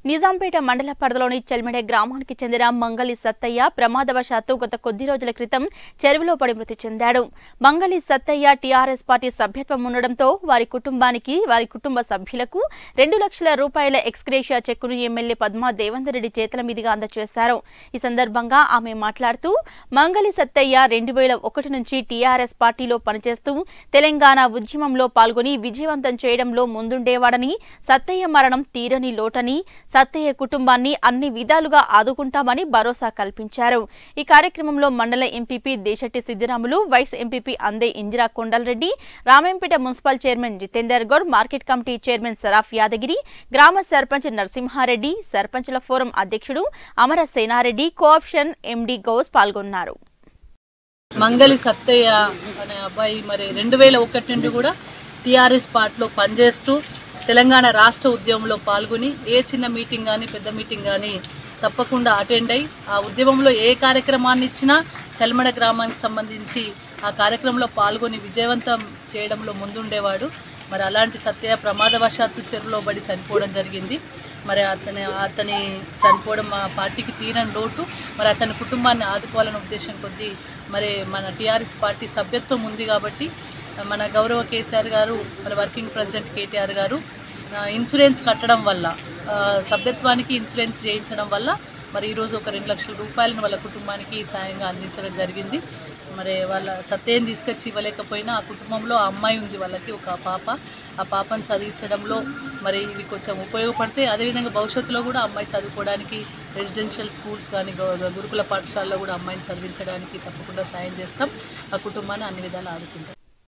నిజాంపేట మండల పరిధిలోని చెల్మెడే గ్రామానికి చెందిన మంగళి సత్తయ్య ప్రమాదవశాత్తు గత కొద్ది రోజుల క్రితం చెరువులో పడి మృతి చెందాడు మంగళి సత్తయ్య టీఆర్ఎస్ పార్టీ సభ్యత్వం ఉండడంతో వారి కుటుంబానికి వారి కుటుంబ సభ్యులకు రెండు లక్షల రూపాయల ఎక్స్గ్రేషియా చెక్కును ఎమ్మెల్యే పద్మా దేవేందర్ రెడ్డి చేతుల మీదుగా అందజేశారు ఈ సందర్భంగా ఆమె మాట్లాడుతూ మంగళి సత్తయ్య రెండు వేల ఒకటి నుంచి టీఆర్ఎస్ పార్టీలో పనిచేస్తూ తెలంగాణ ఉద్యమంలో పాల్గొని విజయవంతం చేయడంలో ముందుండేవాడని సత్తయ్య మరణం తీరని లోటని సత్తయ్య కుటుంబాన్ని అన్ని విధాలుగా ఆదుకుంటామని భరోసా కల్పించారు ఈ కార్యక్రమంలో మండల MPP Desetti Siddiramulu vice MPP Ande Indira Kondalreddy Ramempet municipal chairman Jitender Goud market committee chairman Saraf Yadagiri గ్రామ సర్పంచ్ నరసింహారెడ్డి సర్పంచుల ఫోరం అధ్యక్షుడు అమర సేనారెడ్డి కోఆప్షన్ ఎండీ గౌస్ పాల్గొన్నారు మంగళి సత్తయ్య అనే అబ్బాయి మరి రెండు వేల ఒకటి నుండి కూడా టీఆర్ఎస్ పార్టీలో పనిచేస్తూ తెలంగాణ రాష్ట్ర ఉద్యమంలో పాల్గొని ఏ చిన్న మీటింగ్ కానీ పెద్ద మీటింగ్ కానీ తప్పకుండా అటెండ్ అయ్యి ఆ ఉద్యమంలో ఏ కార్యక్రమాన్ని ఇచ్చినా చల్మడ గ్రామానికి సంబంధించి ఆ కార్యక్రమంలో పాల్గొని విజయవంతం చేయడంలో ముందుండేవాడు మరి అలాంటి సత్య ప్రమాదవశాత్తు చెరువులో పడి చనిపోవడం జరిగింది మరి అతని అతని చనిపోవడం మా పార్టీకి తీరని లోటు మరి అతని కుటుంబాన్ని ఆదుకోవాలనే ఉద్దేశం కొద్దీ మరి మన టీఆర్ఎస్ పార్టీ సభ్యత్వం ఉంది కాబట్టి మన గౌరవ కేసీఆర్ గారు మన వర్కింగ్ ప్రెసిడెంట్ కేటీఆర్ గారు ఆ, ఇన్సూరెన్స్ కట్టడం వల్ల ఆ, సభ్యత్వానికి ఇన్సూరెన్స్ చేయించడం వల్ల మరి ఈరోజు ఒక రెండు లక్షల రూపాయలను వాళ్ళ కుటుంబానికి సాయంగా అందించడం జరిగింది మరి వాళ్ళ సత్యం తీసుకొచ్చి ఇవ్వలేకపోయినా ఆ కుటుంబంలో ఆ అమ్మాయి ఉంది వాళ్ళకి ఒక పాప ఆ పాపను చదివించడంలో మరి ఇవి కొంచెం ఉపయోగపడితే అదేవిధంగా భవిష్యత్తులో కూడా అమ్మాయి చదువుకోవడానికి రెసిడెన్షియల్ స్కూల్స్ కానీ గ- గురుకుల పాఠశాలలో కూడా అమ్మాయిని చదివించడానికి తప్పకుండా సాయం చేస్తాం ఆ కుటుంబాన్ని అన్ని విధాలు ఆదుకుంటాం